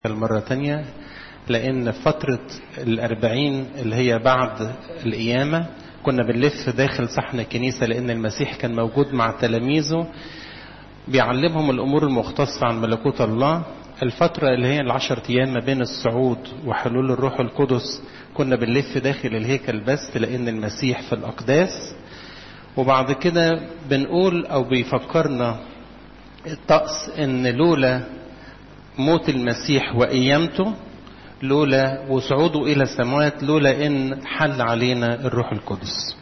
المرة تانية لأن فترة الأربعين اللي هي بعد القيامة كنا بنلف داخل صحن الكنيسة لأن المسيح كان موجود مع تلاميذه بيعلمهم الأمور المختصة عن ملكوت الله الفترة اللي هي العشر أيام ما بين الصعود وحلول الروح القدس كنا بنلف داخل الهيكل بس لأن المسيح في الأقداس وبعد كده بنقول أو بيفكرنا الطقس إن لولا موت المسيح وقيامته لولا وصعوده إلى السماوات لولا إن حل علينا الروح القدس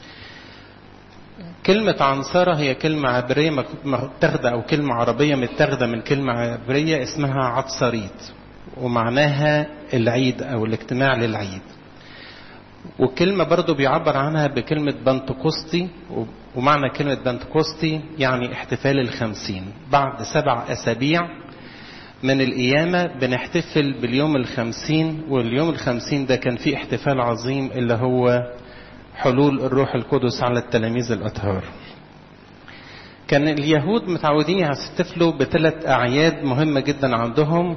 كلمة عنصرة هي كلمة عبرية متاخدة أو كلمة عربية متاخدة من كلمة عبرية اسمها عطسريت ومعناها العيد أو الاجتماع للعيد والكلمة برضو بيعبر عنها بكلمة بنتقسطي ومعنى كلمة بنتقسطي يعني احتفال الخمسين بعد سبع أسابيع من القيامة بنحتفل باليوم الخمسين واليوم الخمسين ده كان فيه احتفال عظيم اللي هو حلول الروح القدس على التلاميذ الأطهار كان اليهود متعودين يحتفلوا بثلاث أعياد مهمة جدا عندهم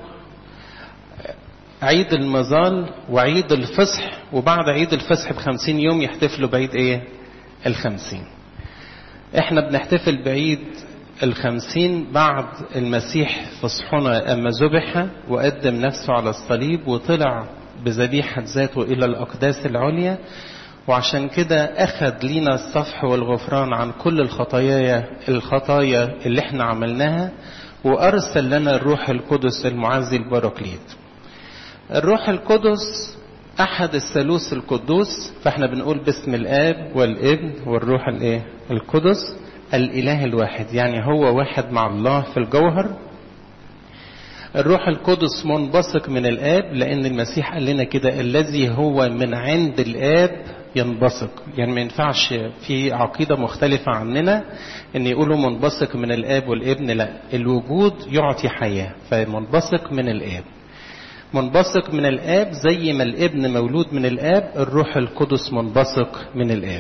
عيد المظال وعيد الفصح وبعد عيد الفصح بخمسين يوم يحتفلوا بعيد ايه الخمسين احنا بنحتفل بعيد الخمسين بعد المسيح فصحنا أما ذبح وقدم نفسه على الصليب وطلع بذبيحة ذاته إلى الأقداس العليا وعشان كده أخذ لينا الصفح والغفران عن كل الخطايا الخطايا اللي احنا عملناها وأرسل لنا الروح القدس المعزي البراكليت الروح القدس أحد الثالوث القدوس فاحنا بنقول باسم الآب والابن والروح الايه القدس الإله الواحد يعني هو واحد مع الله في الجوهر الروح القدس منبثق من الآب لأن المسيح قال لنا كده الذي هو من عند الآب ينبثق يعني ما ينفعش في عقيدة مختلفة عننا ان يقولوا منبثق من الآب والابن لا الوجود يعطي حياة فمنبثق من الآب منبثق من الآب زي ما الابن مولود من الآب الروح القدس منبثق من الآب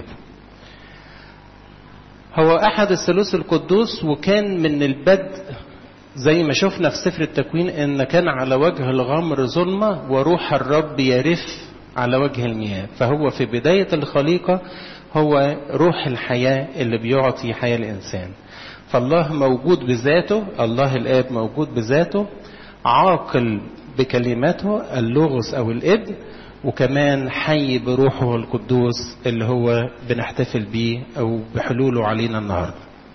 هو أحد الثالوث القدوس وكان من البدء زي ما شفنا في سفر التكوين إن كان على وجه الغمر ظلمة وروح الرب يرف على وجه المياه فهو في بداية الخليقة هو روح الحياة اللي بيعطي حياة الإنسان فالله موجود بذاته الله الآب موجود بذاته عاقل بكلماته اللغز أو الإبن وكمان حي بروحه القدوس اللي هو بنحتفل بيه او بحلوله علينا النهارده.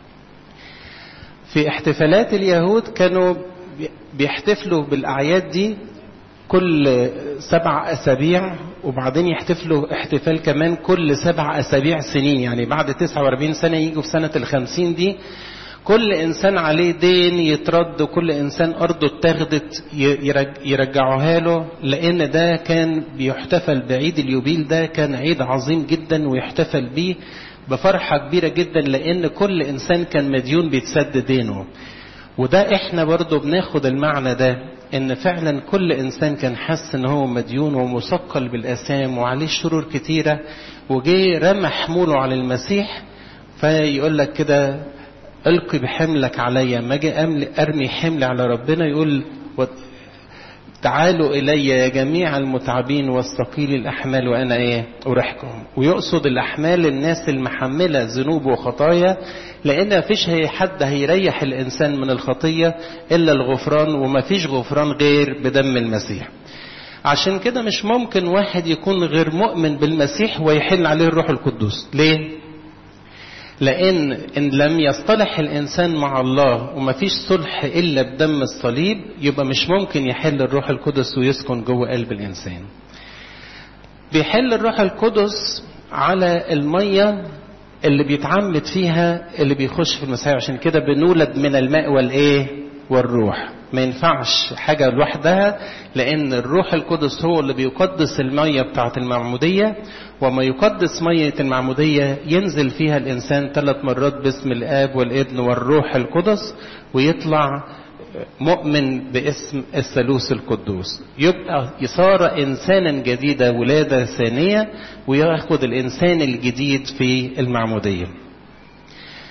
في احتفالات اليهود كانوا بيحتفلوا بالاعياد دي كل سبع اسابيع وبعدين يحتفلوا احتفال كمان كل سبع اسابيع سنين يعني بعد 49 سنه يجوا في سنه الخمسين دي كل انسان عليه دين يترد وكل انسان ارضه اتاخدت يرجعوها له لان ده كان بيحتفل بعيد اليوبيل ده كان عيد عظيم جدا ويحتفل بيه بفرحة كبيرة جدا لان كل انسان كان مديون بيتسد دينه وده احنا برضو بناخد المعنى ده ان فعلا كل انسان كان حس ان هو مديون ومثقل بالاثام وعليه شرور كتيرة وجي رمى حموله على المسيح فيقول لك كده القي بحملك عليا ما اجي ارمي حمل على ربنا يقول تعالوا الي يا جميع المتعبين والثقيل الاحمال وانا ايه اريحكم ويقصد الاحمال الناس المحمله ذنوب وخطايا لان مفيش هي حد هيريح الانسان من الخطيه الا الغفران ومفيش غفران غير بدم المسيح عشان كده مش ممكن واحد يكون غير مؤمن بالمسيح ويحل عليه الروح القدس ليه لأن إن لم يصطلح الإنسان مع الله وما فيش صلح إلا بدم الصليب يبقى مش ممكن يحل الروح القدس ويسكن جوه قلب الإنسان بيحل الروح القدس على المية اللي بيتعمد فيها اللي بيخش في المسيح عشان كده بنولد من الماء والإيه والروح ما ينفعش حاجة لوحدها لأن الروح القدس هو اللي بيقدس المية بتاعة المعمودية وما يقدس مية المعمودية ينزل فيها الإنسان ثلاث مرات باسم الآب والابن والروح القدس ويطلع مؤمن باسم الثالوث القدوس يبقى صار إنسانا جديدا ولادة ثانية ويأخذ الإنسان الجديد في المعمودية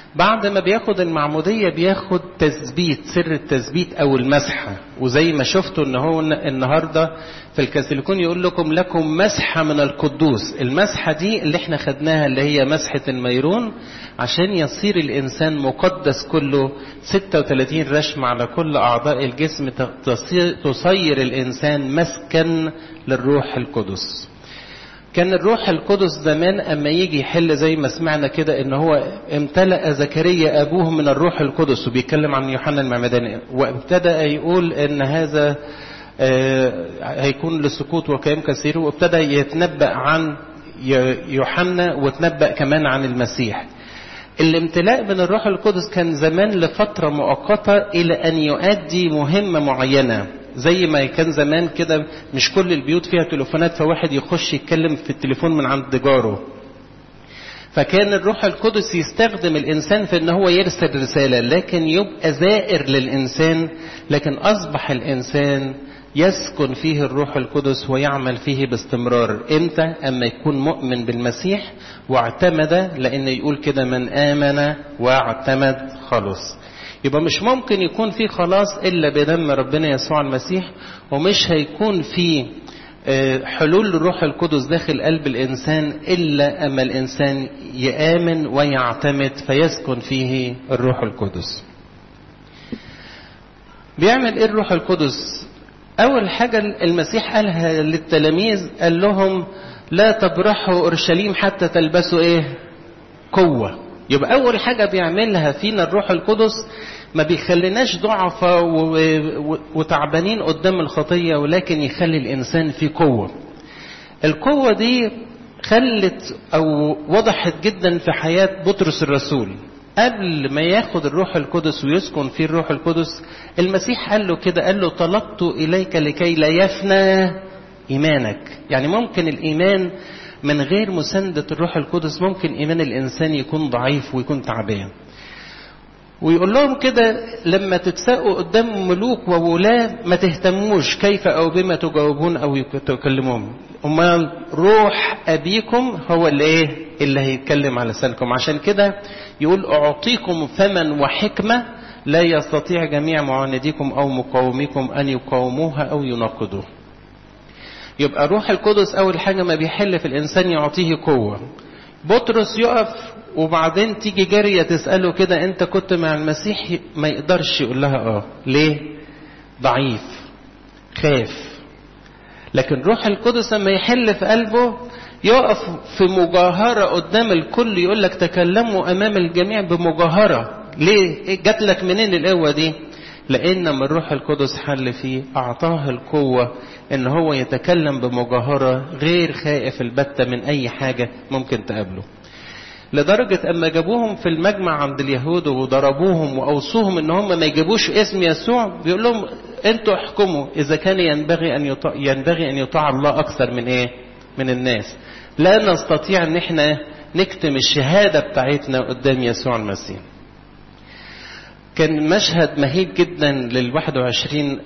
بعد ما بياخد المعمودية بياخد تثبيت سر التثبيت أو المسحة وزي ما شفتوا إن هو النهاردة في الكاثوليكون يقول لكم لكم مسحة من القدوس المسحة دي اللي احنا خدناها اللي هي مسحة الميرون عشان يصير الإنسان مقدس كله 36 رشم على كل أعضاء الجسم تصير الإنسان مسكن للروح القدس كان الروح القدس زمان اما يجي يحل زي ما سمعنا كده ان هو امتلأ زكريا ابوه من الروح القدس وبيتكلم عن يوحنا المعمداني وابتدى يقول ان هذا هيكون للسقوط وكلام كثير وابتدى يتنبأ عن يوحنا وتنبأ كمان عن المسيح الامتلاء من الروح القدس كان زمان لفترة مؤقتة إلى أن يؤدي مهمة معينة زي ما كان زمان كده مش كل البيوت فيها تليفونات فواحد يخش يتكلم في التليفون من عند جاره فكان الروح القدس يستخدم الإنسان في أن هو يرسل رسالة لكن يبقى زائر للإنسان لكن أصبح الإنسان يسكن فيه الروح القدس ويعمل فيه باستمرار امتى اما يكون مؤمن بالمسيح واعتمد لان يقول كده من امن واعتمد خلص يبقى مش ممكن يكون في خلاص الا بدم ربنا يسوع المسيح ومش هيكون في حلول الروح القدس داخل قلب الانسان الا اما الانسان يامن ويعتمد فيسكن فيه الروح القدس بيعمل ايه الروح القدس أول حاجة المسيح قالها للتلاميذ قال لهم لا تبرحوا أورشليم حتى تلبسوا إيه؟ قوة. يبقى أول حاجة بيعملها فينا الروح القدس ما بيخليناش ضعفة وتعبانين قدام الخطية ولكن يخلي الإنسان في قوة. القوة دي خلت أو وضحت جدا في حياة بطرس الرسول. قبل ما ياخد الروح القدس ويسكن فيه الروح القدس المسيح قال له كده قال له طلبت إليك لكي لا يفنى إيمانك يعني ممكن الإيمان من غير مساندة الروح القدس ممكن إيمان الإنسان يكون ضعيف ويكون تعبان ويقول لهم كده لما تتساقوا قدام ملوك وولاة ما تهتموش كيف أو بما تجاوبون أو تكلمون أمال روح أبيكم هو اللي إيه اللي هيتكلم على لسانكم عشان كده يقول أعطيكم فما وحكمة لا يستطيع جميع معانديكم أو مقاوميكم أن يقاوموها أو يناقضوها يبقى روح القدس أول حاجة ما بيحل في الإنسان يعطيه قوة بطرس يقف وبعدين تيجي جارية تسأله كده أنت كنت مع المسيح ما يقدرش يقول لها آه ليه؟ ضعيف خاف لكن روح القدس لما يحل في قلبه يقف في مجاهرة قدام الكل يقول لك تكلموا أمام الجميع بمجاهرة ليه؟ جات لك منين القوة دي؟ لأن من الروح القدس حل فيه أعطاه القوة إن هو يتكلم بمجاهرة غير خائف البتة من أي حاجة ممكن تقابله. لدرجة أما جابوهم في المجمع عند اليهود وضربوهم وأوصوهم إن هم ما يجيبوش اسم يسوع بيقول لهم أنتوا احكموا إذا كان ينبغي أن يطاع ينبغي أن يطاع الله أكثر من إيه؟ من الناس. لا نستطيع إن إحنا نكتم الشهادة بتاعتنا قدام يسوع المسيح. كان مشهد مهيب جدا لل 21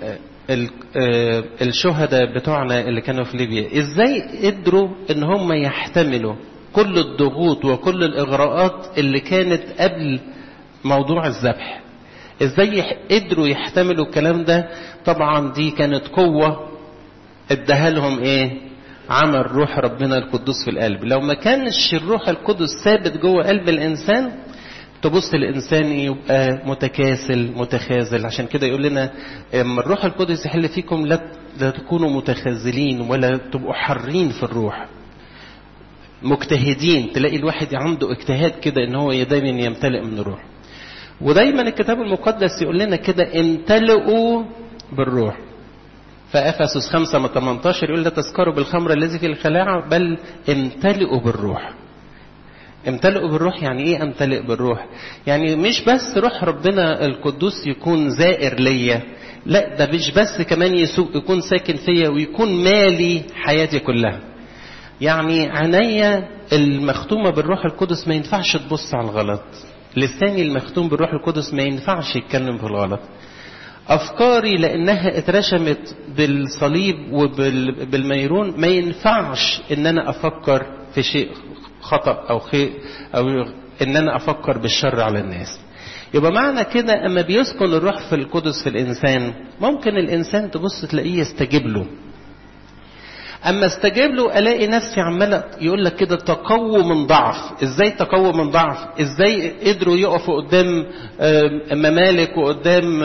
الشهداء بتوعنا اللي كانوا في ليبيا ازاي قدروا ان هم يحتملوا كل الضغوط وكل الاغراءات اللي كانت قبل موضوع الذبح ازاي قدروا يحتملوا الكلام ده طبعا دي كانت قوة اداها لهم ايه عمل روح ربنا القدوس في القلب لو ما كانش الروح القدس ثابت جوه قلب الانسان تبص الانسان يبقى متكاسل متخاذل عشان كده يقول لنا اما الروح القدس يحل فيكم لا لا تكونوا متخاذلين ولا تبقوا حارين في الروح مجتهدين تلاقي الواحد عنده اجتهاد كده ان هو دايما يمتلئ من الروح ودايما الكتاب المقدس يقول لنا كده امتلئوا بالروح فافسس 5 من 18 يقول لا تسكروا بالخمر الذي في الخلاعه بل امتلئوا بالروح امتلئوا بالروح يعني ايه امتلئ بالروح يعني مش بس روح ربنا القدوس يكون زائر ليا لا ده مش بس كمان يسوق يكون ساكن فيا ويكون مالي حياتي كلها يعني عينيا المختومه بالروح القدس ما ينفعش تبص على الغلط لساني المختوم بالروح القدس ما ينفعش يتكلم في الغلط افكاري لانها اترشمت بالصليب وبالميرون ما ينفعش ان انا افكر في شيء خطأ أو خير أو ان انا افكر بالشر على الناس يبقى معنى كده اما بيسكن الروح في القدس في الانسان ممكن الانسان تبص تلاقيه يستجيب له اما استجيب له الاقي نفسي عماله يقول لك كده تقوى من ضعف ازاي تقوى من ضعف ازاي قدروا يقفوا قدام ممالك وقدام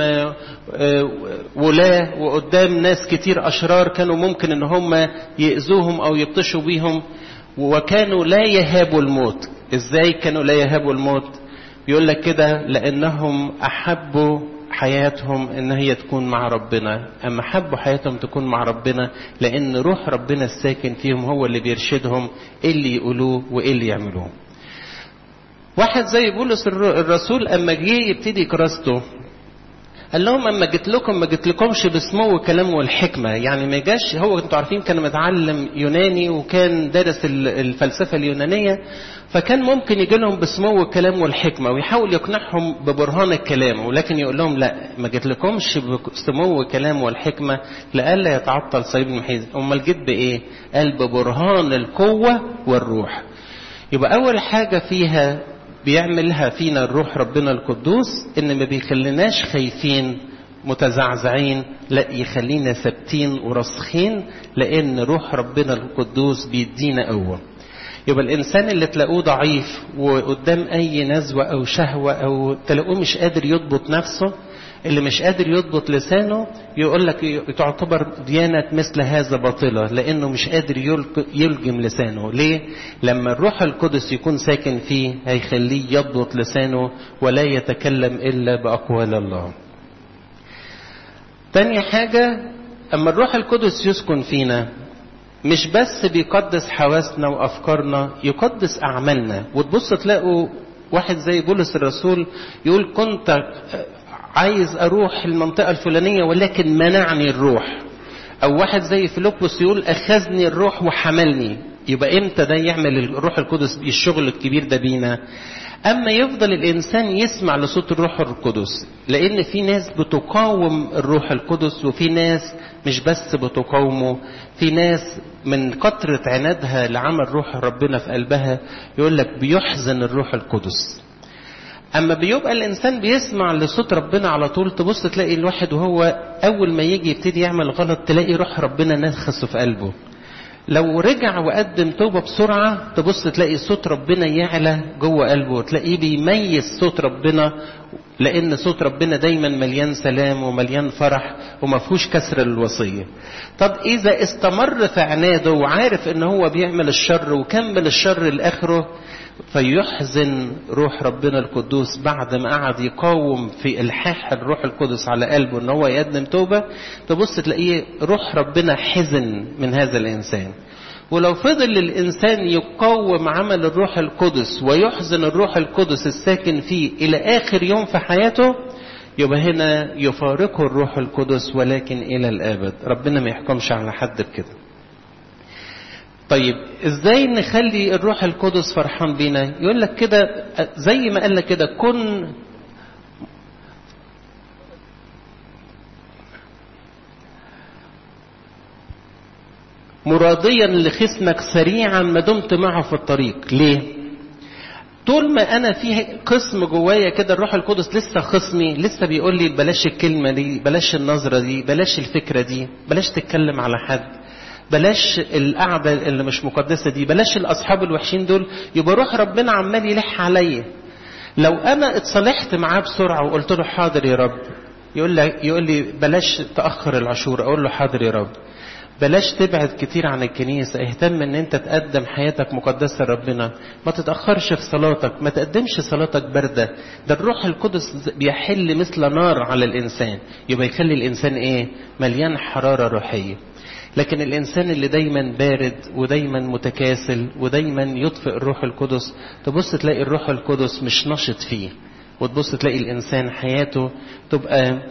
ولاة وقدام ناس كتير اشرار كانوا ممكن ان هم يأذوهم او يبطشوا بيهم وكانوا لا يهابوا الموت ازاي كانوا لا يهابوا الموت يقول لك كده لانهم احبوا حياتهم ان هي تكون مع ربنا اما حبوا حياتهم تكون مع ربنا لان روح ربنا الساكن فيهم هو اللي بيرشدهم ايه اللي يقولوه وايه اللي يعملوه واحد زي بولس الرسول اما جه يبتدي كراسته قال لهم اما جيت لكم ما جيت لكمش بسمو الكلام والحكمه يعني ما جاش هو انتوا عارفين كان متعلم يوناني وكان دارس الفلسفه اليونانيه فكان ممكن يجي لهم بسمو الكلام والحكمه ويحاول يقنعهم ببرهان الكلام ولكن يقول لهم لا ما جيت لكمش بسمو الكلام والحكمه لئلا يتعطل صليب المحيز امال جيت بايه؟ قال ببرهان القوه والروح يبقى اول حاجه فيها بيعملها فينا الروح ربنا القدوس ان ما بيخليناش خايفين متزعزعين لا يخلينا ثابتين وراسخين لان روح ربنا القدوس بيدينا قوه يبقى الانسان اللي تلاقوه ضعيف وقدام اي نزوه او شهوه او تلاقوه مش قادر يضبط نفسه اللي مش قادر يضبط لسانه يقول لك تعتبر ديانة مثل هذا باطلة لأنه مش قادر يلجم لسانه ليه؟ لما الروح القدس يكون ساكن فيه هيخليه يضبط لسانه ولا يتكلم إلا بأقوال الله تاني حاجة أما الروح القدس يسكن فينا مش بس بيقدس حواسنا وأفكارنا يقدس أعمالنا وتبص تلاقوا واحد زي بولس الرسول يقول كنت عايز اروح المنطقه الفلانيه ولكن منعني الروح او واحد زي فيلبس يقول اخذني الروح وحملني يبقى امتى ده يعمل الروح القدس الشغل الكبير ده بينا اما يفضل الانسان يسمع لصوت الروح القدس لان في ناس بتقاوم الروح القدس وفي ناس مش بس بتقاومه في ناس من كثرة عنادها لعمل روح ربنا في قلبها يقول لك بيحزن الروح القدس اما بيبقى الانسان بيسمع لصوت ربنا على طول تبص تلاقي الواحد وهو اول ما يجي يبتدي يعمل غلط تلاقي روح ربنا نخسه في قلبه لو رجع وقدم توبة بسرعة تبص تلاقي صوت ربنا يعلى جوه قلبه تلاقيه بيميز صوت ربنا لأن صوت ربنا دايما مليان سلام ومليان فرح وما فيهوش كسر الوصية طب إذا استمر في عناده وعارف إن هو بيعمل الشر وكمل الشر لآخره فيحزن روح ربنا القدوس بعد ما قعد يقاوم في الحاح الروح القدس على قلبه ان هو يقدم توبه تبص تلاقيه روح ربنا حزن من هذا الانسان ولو فضل الانسان يقاوم عمل الروح القدس ويحزن الروح القدس الساكن فيه الى اخر يوم في حياته يبقى هنا يفارقه الروح القدس ولكن الى الابد ربنا ما يحكمش على حد بكده طيب ازاي نخلي الروح القدس فرحان بينا يقول لك كده زي ما قال لك كده كن مراديا لخصمك سريعا ما دمت معه في الطريق ليه طول ما انا في قسم جوايا كده الروح القدس لسه خصمي لسه بيقول لي بلاش الكلمه دي بلاش النظره دي بلاش الفكره دي بلاش تتكلم على حد بلاش القعدة اللي مش مقدسة دي بلاش الأصحاب الوحشين دول يبقى روح ربنا عمال يلح عليا لو أنا اتصالحت معاه بسرعة وقلت له حاضر يا رب يقول لي يقول لي بلاش تأخر العشور أقول له حاضر يا رب بلاش تبعد كتير عن الكنيسة اهتم ان انت تقدم حياتك مقدسة لربنا ما تتأخرش في صلاتك ما تقدمش صلاتك باردة ده الروح القدس بيحل مثل نار على الإنسان يبقى يخلي الإنسان ايه مليان حرارة روحية لكن الإنسان اللي دايما بارد ودايما متكاسل ودايما يطفئ الروح القدس تبص تلاقي الروح القدس مش نشط فيه وتبص تلاقي الإنسان حياته تبقى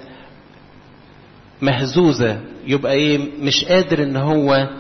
مهزوزة يبقى ايه مش قادر ان هو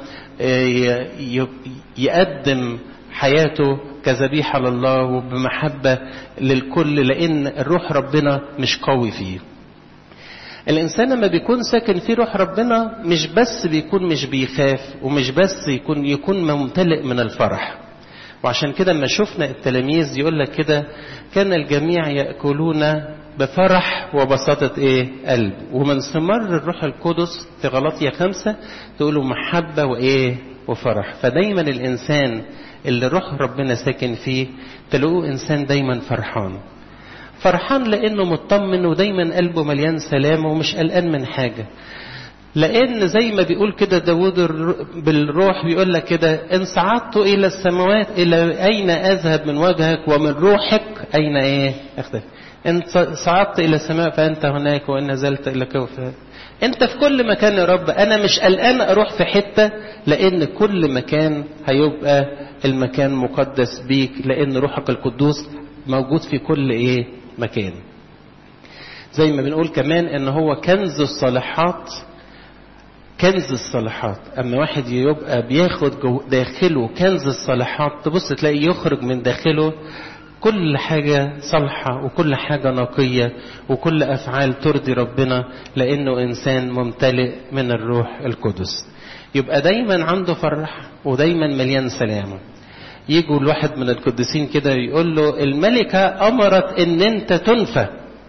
يقدم حياته كذبيحة لله وبمحبة للكل لأن الروح ربنا مش قوي فيه الإنسان لما بيكون ساكن فيه روح ربنا مش بس بيكون مش بيخاف ومش بس يكون يكون ممتلئ من الفرح وعشان كده لما شفنا التلاميذ يقول لك كده كان الجميع يأكلون بفرح وبساطة ايه قلب ومن ثمار الروح القدس في غلطية خمسة تقولوا محبة وايه وفرح فدايما الانسان اللي روح ربنا ساكن فيه تلاقوه انسان دايما فرحان فرحان لانه مطمن ودايما قلبه مليان سلام ومش قلقان من حاجه لان زي ما بيقول كده داود بالروح بيقول لك كده ان صعدت الى السماوات الى اين اذهب من وجهك ومن روحك اين ايه اختفي ان صعدت الى السماء فانت هناك وان نزلت الى كوف انت في كل مكان يا رب انا مش قلقان اروح في حته لان كل مكان هيبقى المكان مقدس بيك لان روحك القدوس موجود في كل ايه مكان زي ما بنقول كمان ان هو كنز الصالحات كنز الصالحات اما واحد يبقى بياخد جو داخله كنز الصالحات تبص تلاقي يخرج من داخله كل حاجة صالحة وكل حاجة نقية وكل أفعال ترضي ربنا لأنه إنسان ممتلئ من الروح القدس يبقى دايما عنده فرح ودايما مليان سلامة يجوا الواحد من القديسين كده يقول له الملكة أمرت إن أنت تنفى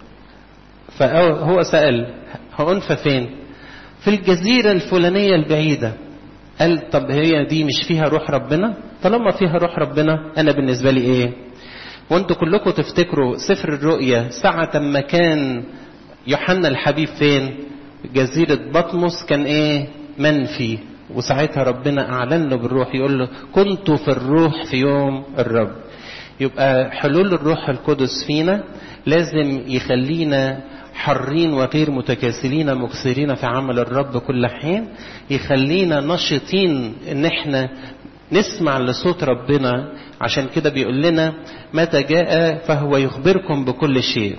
فهو سأل هأنفى فين في الجزيرة الفلانية البعيدة قال طب هي دي مش فيها روح ربنا طالما فيها روح ربنا أنا بالنسبة لي إيه وانتوا كلكم تفتكروا سفر الرؤيا ساعة ما كان يوحنا الحبيب فين جزيرة بطمس كان ايه منفي وساعتها ربنا اعلن له بالروح يقول له كنت في الروح في يوم الرب يبقى حلول الروح القدس فينا لازم يخلينا حرين وغير متكاسلين مكسرين في عمل الرب كل حين يخلينا نشطين ان احنا نسمع لصوت ربنا عشان كده بيقول لنا متى جاء فهو يخبركم بكل شيء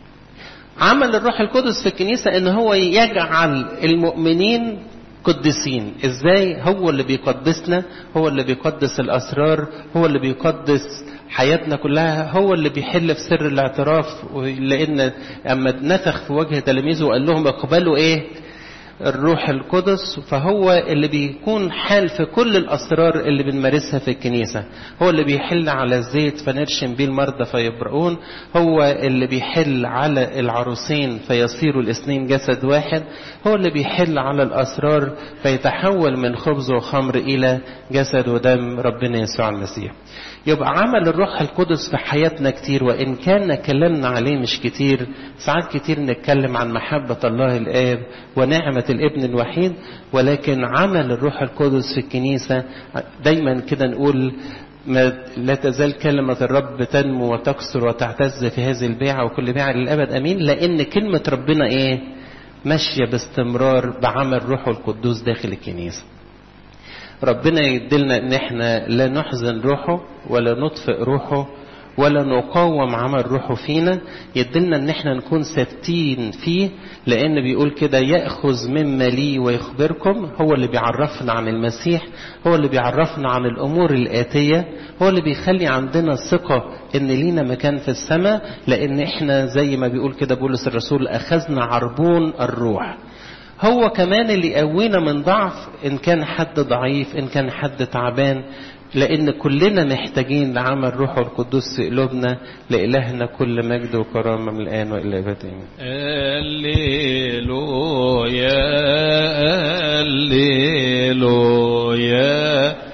عمل الروح القدس في الكنيسة ان هو يجعل المؤمنين قدسين ازاي هو اللي بيقدسنا هو اللي بيقدس الاسرار هو اللي بيقدس حياتنا كلها هو اللي بيحل في سر الاعتراف لان اما نفخ في وجه تلاميذه وقال لهم اقبلوا ايه الروح القدس فهو اللي بيكون حال في كل الأسرار اللي بنمارسها في الكنيسة هو اللي بيحل على الزيت فنرشم بيه المرضى فيبرؤون هو اللي بيحل على العروسين فيصيروا الاثنين جسد واحد هو اللي بيحل على الأسرار فيتحول من خبز وخمر إلى جسد ودم ربنا يسوع المسيح يبقى عمل الروح القدس في حياتنا كتير وإن كان كلامنا عليه مش كتير ساعات كتير نتكلم عن محبة الله الآب ونعمة الابن الوحيد ولكن عمل الروح القدس في الكنيسة دايما كده نقول ما لا تزال كلمة الرب تنمو وتكسر وتعتز في هذه البيعة وكل بيعة للأبد أمين لأن كلمة ربنا إيه ماشية باستمرار بعمل روحه القدوس داخل الكنيسة ربنا يدلنا ان احنا لا نحزن روحه ولا نطفئ روحه ولا نقاوم عمل روحه فينا يدلنا ان احنا نكون ثابتين فيه لان بيقول كده ياخذ مما لي ويخبركم هو اللي بيعرفنا عن المسيح هو اللي بيعرفنا عن الامور الاتيه هو اللي بيخلي عندنا ثقه ان لينا مكان في السماء لان احنا زي ما بيقول كده بولس الرسول اخذنا عربون الروح هو كمان اللي يقوينا من ضعف ان كان حد ضعيف ان كان حد تعبان لان كلنا محتاجين لعمل روحه القدوس في قلوبنا لالهنا كل مجد وكرامه من الان والى الابد هللويا هللويا